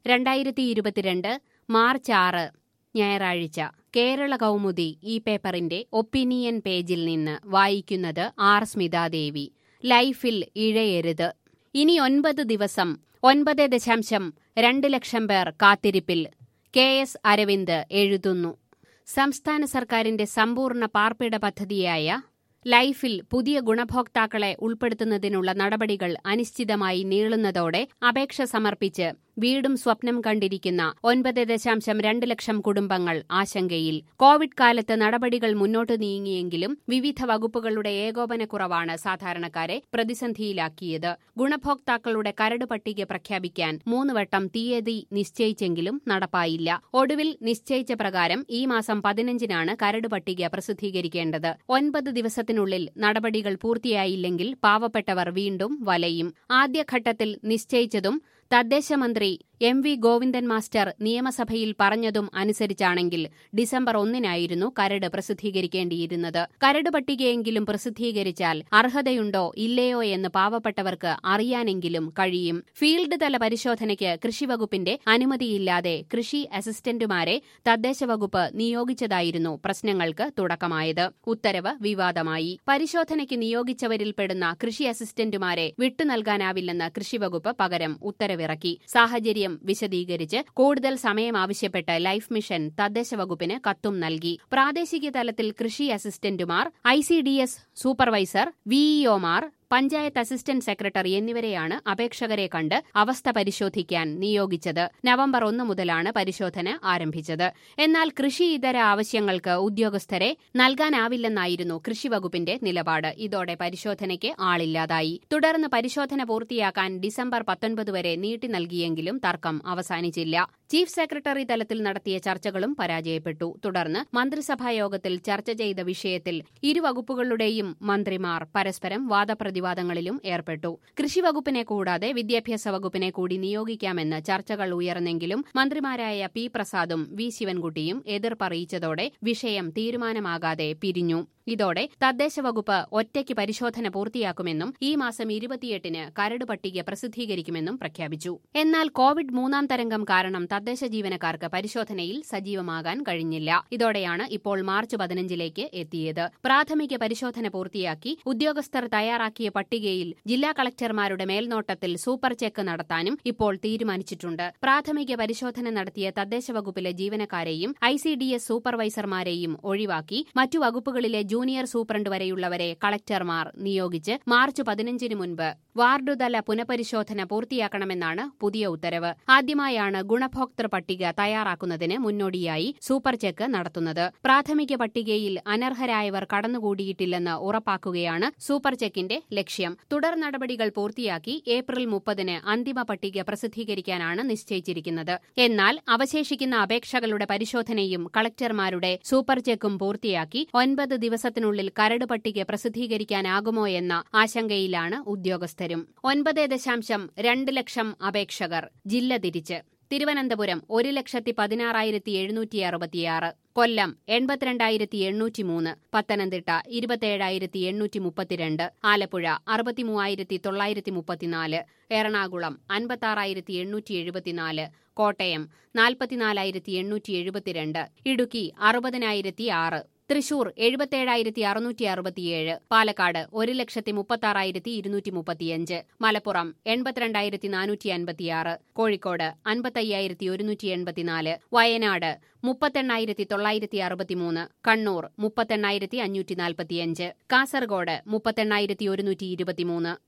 രണ്ടായിരത്തി ഇരുപത്തിരണ്ട് മാർച്ച് ആറ് ഞായറാഴ്ച കേരള കൗമുദി ഈ പേപ്പറിന്റെ ഒപ്പീനിയൻ പേജിൽ നിന്ന് വായിക്കുന്നത് ആർ സ്മിതാദേവി ലൈഫിൽ ഇഴയരുത് ഇനി ഒൻപത് ദിവസം ഒൻപത് ദശാംശം രണ്ട് ലക്ഷം പേർ കാത്തിരിപ്പിൽ കെ എസ് അരവിന്ദ് എഴുതുന്നു സംസ്ഥാന സർക്കാരിന്റെ സമ്പൂർണ്ണ പാർപ്പിട പദ്ധതിയായ ലൈഫിൽ പുതിയ ഗുണഭോക്താക്കളെ ഉൾപ്പെടുത്തുന്നതിനുള്ള നടപടികൾ അനിശ്ചിതമായി നീളുന്നതോടെ അപേക്ഷ സമർപ്പിച്ച് വീടും സ്വപ്നം കണ്ടിരിക്കുന്ന ഒൻപത് ദശാംശം രണ്ട് ലക്ഷം കുടുംബങ്ങൾ ആശങ്കയിൽ കോവിഡ് കാലത്ത് നടപടികൾ മുന്നോട്ട് നീങ്ങിയെങ്കിലും വിവിധ വകുപ്പുകളുടെ ഏകോപനക്കുറവാണ് സാധാരണക്കാരെ പ്രതിസന്ധിയിലാക്കിയത് ഗുണഭോക്താക്കളുടെ കരട് പട്ടിക പ്രഖ്യാപിക്കാൻ മൂന്ന് വട്ടം തീയതി നിശ്ചയിച്ചെങ്കിലും നടപ്പായില്ല ഒടുവിൽ നിശ്ചയിച്ച പ്രകാരം ഈ മാസം പതിനഞ്ചിനാണ് കരട് പട്ടിക പ്രസിദ്ധീകരിക്കേണ്ടത് ഒൻപത് ദിവസത്തിനുള്ളിൽ നടപടികൾ പൂർത്തിയായില്ലെങ്കിൽ പാവപ്പെട്ടവർ വീണ്ടും വലയും ആദ്യഘട്ടത്തിൽ നിശ്ചയിച്ചതും തദ്ദേശ മന്ത്രി എം വി ഗോവിന്ദൻ മാസ്റ്റർ നിയമസഭയിൽ പറഞ്ഞതും അനുസരിച്ചാണെങ്കിൽ ഡിസംബർ ഒന്നിനായിരുന്നു കരട് പ്രസിദ്ധീകരിക്കേണ്ടിയിരുന്നത് കരട് പട്ടികയെങ്കിലും പ്രസിദ്ധീകരിച്ചാൽ അർഹതയുണ്ടോ ഇല്ലയോ എന്ന് പാവപ്പെട്ടവർക്ക് അറിയാനെങ്കിലും കഴിയും ഫീൽഡ് തല പരിശോധനയ്ക്ക് കൃഷിവകുപ്പിന്റെ അനുമതിയില്ലാതെ കൃഷി അസിസ്റ്റന്റുമാരെ തദ്ദേശ വകുപ്പ് നിയോഗിച്ചതായിരുന്നു പ്രശ്നങ്ങൾക്ക് തുടക്കമായത് ഉത്തരവ് വിവാദമായി പരിശോധനയ്ക്ക് നിയോഗിച്ചവരിൽപ്പെടുന്ന കൃഷി അസിസ്റ്റന്റുമാരെ വിട്ടുനൽകാനാവില്ലെന്ന് കൃഷിവകുപ്പ് പകരം ഉത്തരവിറക്കി സാഹചര്യം വിശദീകരിച്ച് കൂടുതൽ സമയം ആവശ്യപ്പെട്ട് ലൈഫ് മിഷൻ തദ്ദേശ വകുപ്പിന് കത്തും നൽകി പ്രാദേശിക തലത്തിൽ കൃഷി അസിസ്റ്റന്റുമാർ I C D S supervisor വിഇഒമാർ പഞ്ചായത്ത് അസിസ്റ്റന്റ് സെക്രട്ടറി എന്നിവരെയാണ് അപേക്ഷകരെ കണ്ട് അവസ്ഥ പരിശോധിക്കാൻ നിയോഗിച്ചത് നവംബർ ഒന്ന് മുതലാണ് പരിശോധന ആരംഭിച്ചത് എന്നാൽ കൃഷി ഇതര ആവശ്യങ്ങൾക്ക് ഉദ്യോഗസ്ഥരെ നൽകാനാവില്ലെന്നായിരുന്നു കൃഷിവകുപ്പിന്റെ നിലപാട് ഇതോടെ പരിശോധനയ്ക്ക് ആളില്ലാതായി തുടർന്ന് പരിശോധന പൂർത്തിയാക്കാൻ ഡിസംബർ പത്തൊൻപത് വരെ നീട്ടി നൽകിയെങ്കിലും തർക്കം അവസാനിച്ചില്ല ചീഫ് സെക്രട്ടറി തലത്തിൽ നടത്തിയ ചർച്ചകളും പരാജയപ്പെട്ടു തുടർന്ന് മന്ത്രിസഭാ യോഗത്തിൽ ചർച്ച ചെയ്ത വിഷയത്തിൽ ഇരുവകുപ്പുകളുടെയും മന്ത്രിമാർ പരസ്പരം വാദപ്രതിവാദങ്ങളിലും ഏർപ്പെട്ടു കൃഷിവകുപ്പിനെ കൂടാതെ വിദ്യാഭ്യാസ വകുപ്പിനെ കൂടി നിയോഗിക്കാമെന്ന് ചർച്ചകൾ ഉയർന്നെങ്കിലും മന്ത്രിമാരായ പി പ്രസാദും വി ശിവൻകുട്ടിയും എതിർപ്പറിയിച്ചതോടെ വിഷയം തീരുമാനമാകാതെ പിരിഞ്ഞു ഇതോടെ തദ്ദേശ വകുപ്പ് ഒറ്റയ്ക്ക് പരിശോധന പൂർത്തിയാക്കുമെന്നും ഈ മാസം ഇരുപത്തിയെട്ടിന് കരട് പട്ടിക പ്രസിദ്ധീകരിക്കുമെന്നും പ്രഖ്യാപിച്ചു എന്നാൽ കോവിഡ് മൂന്നാം തരംഗം കാരണം തദ്ദേശ ജീവനക്കാർക്ക് പരിശോധനയിൽ സജീവമാകാൻ കഴിഞ്ഞില്ല ഇതോടെയാണ് ഇപ്പോൾ മാർച്ച് പതിനഞ്ചിലേക്ക് എത്തിയത് പ്രാഥമിക പരിശോധന പൂർത്തിയാക്കി ഉദ്യോഗസ്ഥർ തയ്യാറാക്കിയ പട്ടികയിൽ ജില്ലാ കളക്ടർമാരുടെ മേൽനോട്ടത്തിൽ സൂപ്പർ ചെക്ക് നടത്താനും ഇപ്പോൾ തീരുമാനിച്ചിട്ടുണ്ട് പ്രാഥമിക പരിശോധന നടത്തിയ തദ്ദേശ വകുപ്പിലെ ജീവനക്കാരെയും ഐ സി ഡി എസ് സൂപ്പർവൈസർമാരെയും ഒഴിവാക്കി മറ്റു വകുപ്പുകളിലെ ജൂനിയർ സൂപ്രണ്ട് വരെയുള്ളവരെ കളക്ടർമാർ നിയോഗിച്ച് മാർച്ച് പതിനഞ്ചിന് മുൻപ് വാർഡുതല പുനഃപരിശോധന പൂർത്തിയാക്കണമെന്നാണ് പുതിയ ഉത്തരവ് ആദ്യമായാണ് ഗുണഭോക്തൃ പട്ടിക തയ്യാറാക്കുന്നതിന് മുന്നോടിയായി സൂപ്പർ ചെക്ക് നടത്തുന്നത് പ്രാഥമിക പട്ടികയിൽ അനർഹരായവർ കടന്നുകൂടിയിട്ടില്ലെന്ന് ഉറപ്പാക്കുകയാണ് സൂപ്പർ ചെക്കിന്റെ ലക്ഷ്യം തുടർ നടപടികൾ പൂർത്തിയാക്കി ഏപ്രിൽ മുപ്പതിന് അന്തിമ പട്ടിക പ്രസിദ്ധീകരിക്കാനാണ് നിശ്ചയിച്ചിരിക്കുന്നത് എന്നാൽ അവശേഷിക്കുന്ന അപേക്ഷകളുടെ പരിശോധനയും കളക്ടർമാരുടെ സൂപ്പർ ചെക്കും പൂർത്തിയാക്കി ഒൻപത് ദിവസത്തിനുള്ളിൽ കരട് പട്ടിക പ്രസിദ്ധീകരിക്കാനാകുമോ എന്ന ആശങ്കയിലാണ് ഉദ്യോഗസ്ഥരും ഒൻപത് ദശാംശം രണ്ട് ലക്ഷം അപേക്ഷകർ ജില്ല തിരിച്ച് തിരുവനന്തപുരം ഒരു ലക്ഷത്തി പതിനാറായിരത്തി എഴുന്നൂറ്റി അറുപത്തിയാറ് കൊല്ലം എൺപത്തിരണ്ടായിരത്തി എണ്ണൂറ്റി മൂന്ന് പത്തനംതിട്ട ഇരുപത്തിയേഴായിരത്തി എണ്ണൂറ്റി മുപ്പത്തിരണ്ട് ആലപ്പുഴ അറുപത്തിമൂവായിരത്തി തൊള്ളായിരത്തി മുപ്പത്തിനാല് എറണാകുളം അൻപത്താറായിരത്തി എണ്ണൂറ്റി എഴുപത്തിനാല് കോട്ടയം നാൽപ്പത്തിനാലായിരത്തി എണ്ണൂറ്റി എഴുപത്തിരണ്ട് ഇടുക്കി അറുപതിനായിരത്തി ആറ് തൃശൂർ എഴുപത്തേഴായിരത്തി അറുന്നൂറ്റി അറുപത്തിയേഴ് പാലക്കാട് ഒരു ലക്ഷത്തി മുപ്പത്താറായിരത്തി ഇരുന്നൂറ്റി മുപ്പത്തിയഞ്ച് മലപ്പുറം എൺപത്തിരണ്ടായിരത്തി നാനൂറ്റി അൻപത്തിയാറ് കോഴിക്കോട് അൻപത്തയ്യായിരത്തി ഒരുന്നൂറ്റി എൺപത്തിനാല് വയനാട് മുപ്പത്തെണ്ണായിരത്തി തൊള്ളായിരത്തി അറുപത്തിമൂന്ന് കണ്ണൂർ മുപ്പത്തെണ്ണായിരത്തി അഞ്ഞൂറ്റി നാൽപ്പത്തിയഞ്ച് കാസർഗോഡ് മുപ്പത്തെണ്ണായിരത്തി ഒരുന്നൂറ്റി ഇരുപത്തിമൂന്ന്